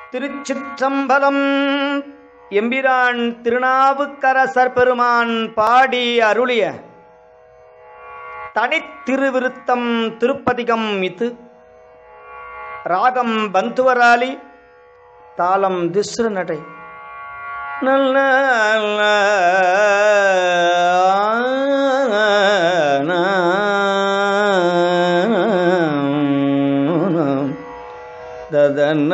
திருச்சிற்றம்பலம் எம்பிரான் திருநாவுக்கரசர் பெருமான் பாடி அருளிய தனித்திருவிருத்தம் திருப்பதிகம் இது ராகம் பந்துவராலி தாளம் திஸ்ரு நடை நல்ல ததன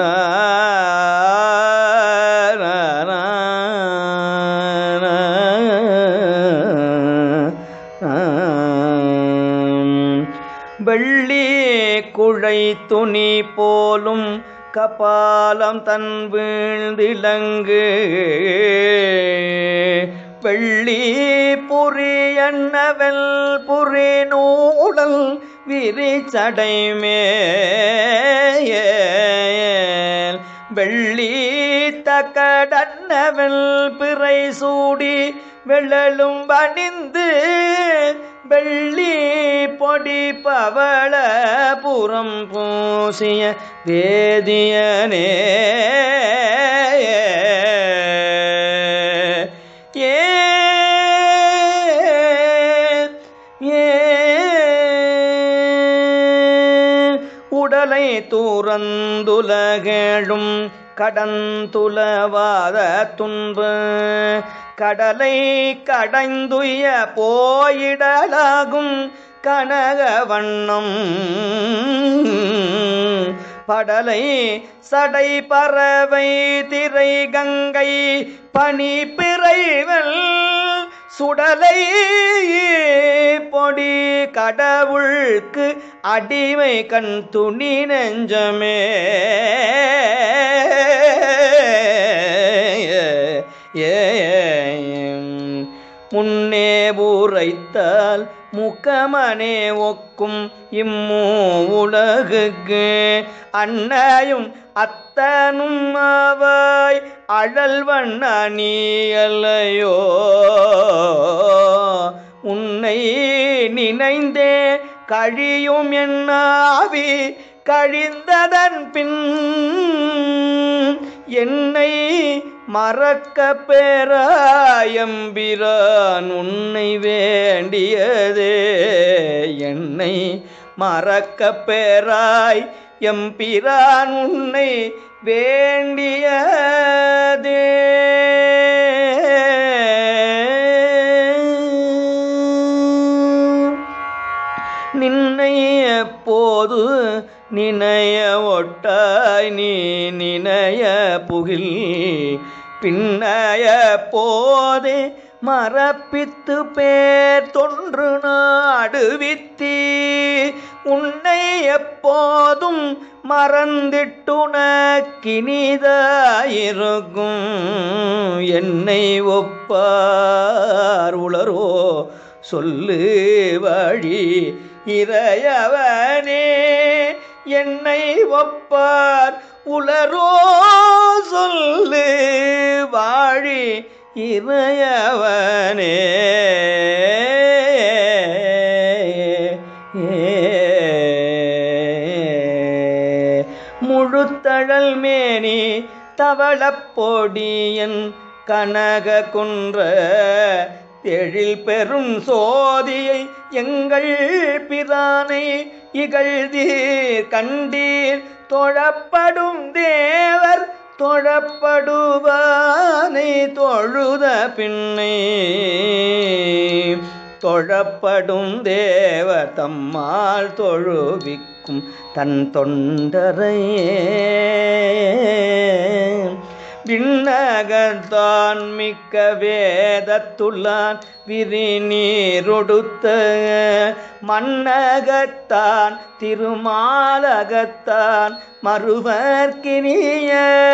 வெள்ளி குழை துணி போலும் கபாலம் தன் வீழ்ந்திலங்கு வெள்ளி புரி எண்ணவெல் புரி நூடல் விரிச்சடைமேல் வெள்ளி தக்கடன்னவெல் பிறை சூடி வெள்ளலும் பணிந்து வெள்ளி பொடி பவள புறம் பூசிய வேதியனே ஏ ஏ உடலை தூரந்துலகேழும் கடந்துலவாத துன்பு கடலை கடைந்துய போயிடலாகும் கனக வண்ணம் படலை சடை பறவை திரை கங்கை பனி பிறைவல் சுடலை பொடி கடவுள்க்கு அடிமை கண் துணி நெஞ்சமே ஏ முன்னே ஊரைத்தால் முக்கமனே ஒக்கும் இம்மூ உலகுக்கு அன்னையும் அத்தனும் அவாய் அழல் வண்ண நீயலையோ உன்னை நினைந்தே கழியும் என்னாவி கழிந்ததன் பின் என்னை மறக்க பெறாயம்பிரான் உன்னை வேண்டியதே என்னை மறக்க பெறாய் எம்பிரான் உன்னை வேண்டியதே நின்னை எப்போது நினைய ஒட்டாய் நீ நினைய புகில் பின்னைய போதே மரப்பித்து பேர் தொன்று நாடுவித்தி உன்னை எப்போதும் மறந்திட்டுனக்கினிதாயிருக்கும் என்னை ஒப்பார் உளரோ சொல்லு வழி இறையவனே என்னை ஒப்பார் உளரோ சொல்லு வாழி இறையவனே முழுத்தழல் மேனி தவளப்பொடியன் கனக குன்ற எழில் பெரும் சோதியை எங்கள் பிரானை இகழ்தீர் கண்டீர் தொழப்படும் தேவர் தொழப்படுவானை தொழுத பின்னை தொழப்படும் தேவர் தம்மால் தொழுவிக்கும் தன் தொண்டரையே விண்ணகத்தான் மிக்க வேதத்துள்ளான் விரிநீரொடுத்த மன்னகத்தான் திருமாலகத்தான் மறுவர்க்கினிய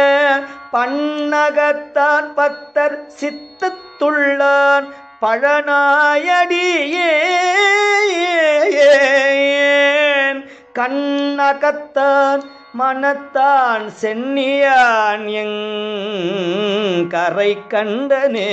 பன்னகத்தான் பத்தர் சித்தத்துள்ளான் பழநாயடியே கண்ணகத்தான் மனத்தான் சென்னியான் எங் கரை கண்டனே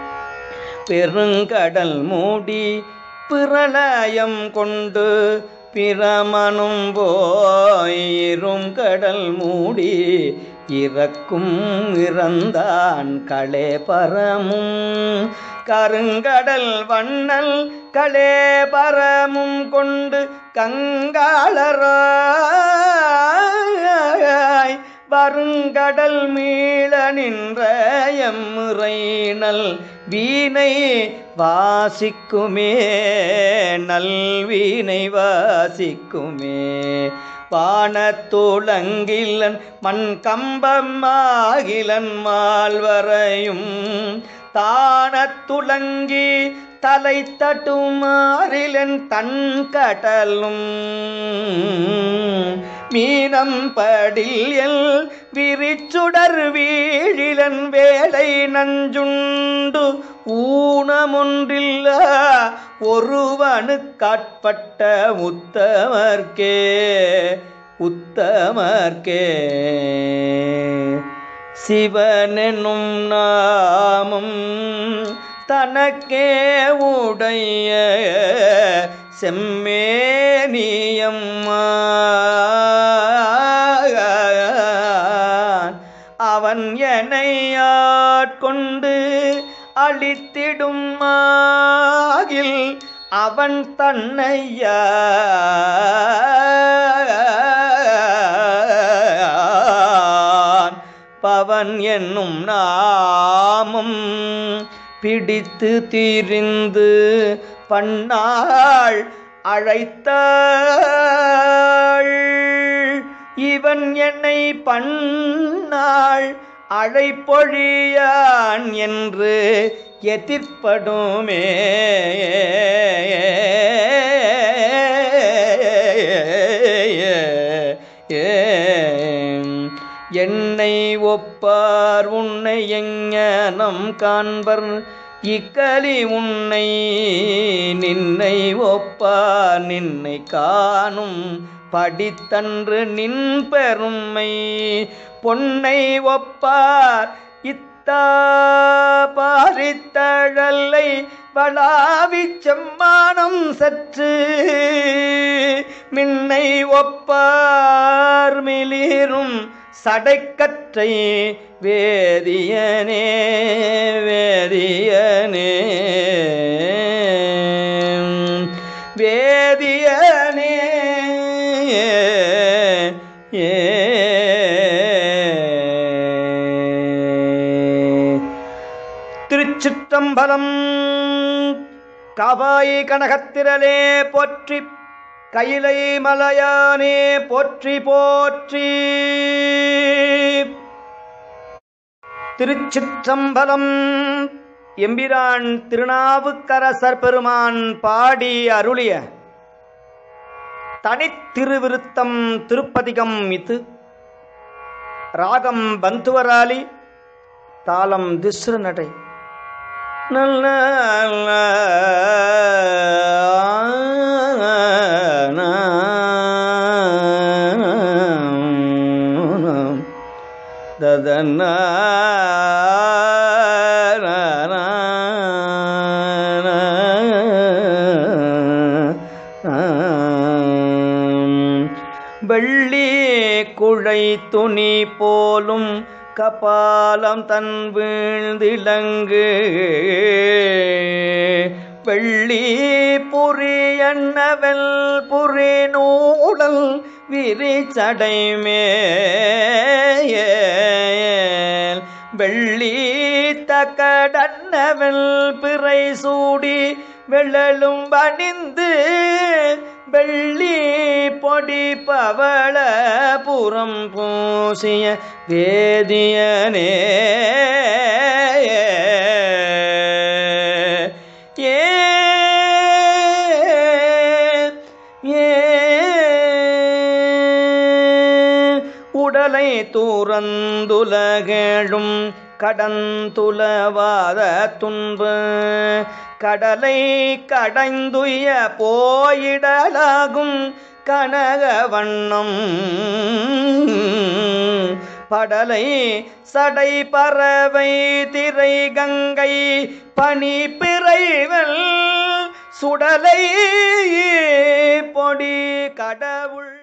பெருங்கடல் மூடி பிரளயம் கொண்டு பிரமனும் போயிரும் கடல் மூடி இறக்கும் இறந்தான் களே பரமும் கருங்கடல் வண்ணல் களே பரமும் கொண்டு கங்காளராய் வருங்கடல் மீள நின்ற எம்முறைனல் வீணை வாசிக்குமே நல்வீனை வாசிக்குமே வானத்துளங்கிலன் மண் கம்பமாகிலன் மால்வரையும் தானத்துளங்கி தலை தட்டுமாறிலன் தன் கடலும் மீனம் படில் விரிச்சுடர் வீழிலன் வேலை நஞ்சுண்டு ஊனமொன்றில்ல ஒருவனுக்காட்பட்ட உத்தமர்க்கே உத்தமர்க்கே சிவனெனும் நாமம் தனக்கே உடைய செம்மேனியம்மான் அவன் எனையாட்கொண்டு அழித்திடும் ஆகில் அவன் தன்னையான் பவன் என்னும் நாமம் பிடித்து தீரிந்து பண்ணாள் அழைத்தாள் இவன் என்னை பண்ணாள் அழைப்பொழியான் என்று எதிர்ப்படுமே என்னை ஒப்பார் உன்னை எங்கனம் காண்பர் இக்கலி உன்னை நின்னை ஒப்பார் நின்னை காணும் படித்தன்று நின் பெருமை பொன்னை ஒப்பார் இத்தா பாரித்தழலை வளாவிச் செம்மானம் சற்று மின்னை ஒப்பார் மிளிரும் சடைக்கற்றை வேதியனே வேதியனே வேதியனே ஏ திருச்சிற்றம்பலம் கவாய் கனகத்திரலே போற்றி கையிலை மலையானே போற்றி போற்றி திருச்சிற்றம்பலம் எம்பிரான் திருநாவுக்கரசர் பெருமான் பாடி அருளிய தனித்திருவிருத்தம் திருப்பதிகம் இது ராகம் பந்துவராலி தாளம் திஸ்ரு நடை நல்ல ததன வெள்ளி குழை துணி போலும் கபாலம் தன் வீழ்ந்திலங்கு வெள்ளி புரி எண்ணவெல் புரி நூடல் விரிச்சடைமேல் வெள்ளி தக்கடன்னவெல் பிறை சூடி வெள்ளலும் பணிந்து வெள்ளி பொடி பவள புறம் பூசிய வேதியனே ஏ ஏ உடலை தூரந்துலகேழும் கடந்துலவாத துன்பு கடலை கடைந்துய போயிடலாகும் கனக வண்ணம் படலை சடை பறவை திரை கங்கை பனி பிறைவல் சுடலை பொடி கடவுள்